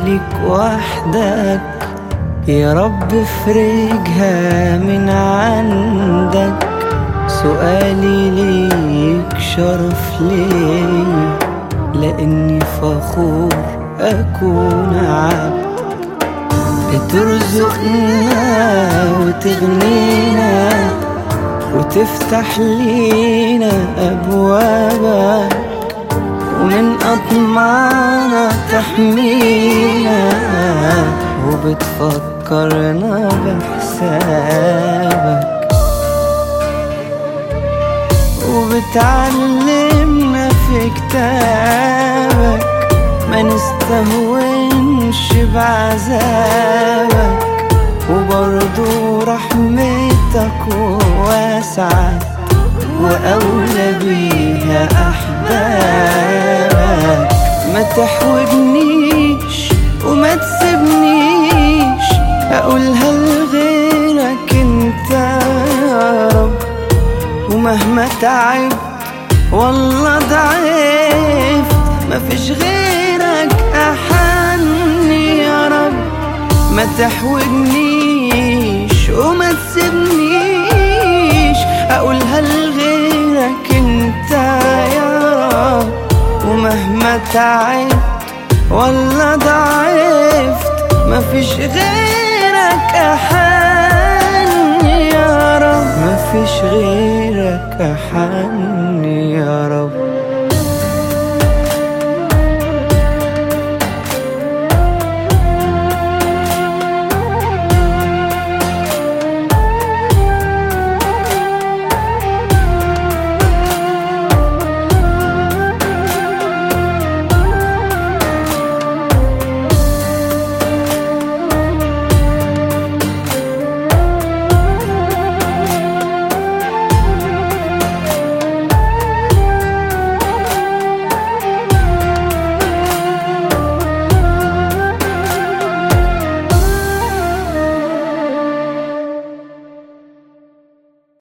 ليك وحدك يا رب افرجها من عندك سؤالي ليك شرف ليا لاني فخور اكون عبد بترزقنا وتغنينا وتفتح لينا أبوابك ومن أطمعنا تحمينا وبتفكرنا بحسابك وبتعلمنا في كتابك ما نستهونش بعذابك وبرضو رحمتك واسعة وأولى بيها أحبابك ما تحوجنيش وما تسيبنيش أقولها لغيرك انت يا رب ومهما تعبت والله ضعفت مفيش غيرك أحني يا رب ما تحوجنيش وما تسيبنيش أقولها لغيرك انت يا رب ومهما تعبت ولا ضعفت مفيش غيرك أحن يا رب مفيش غيرك أحن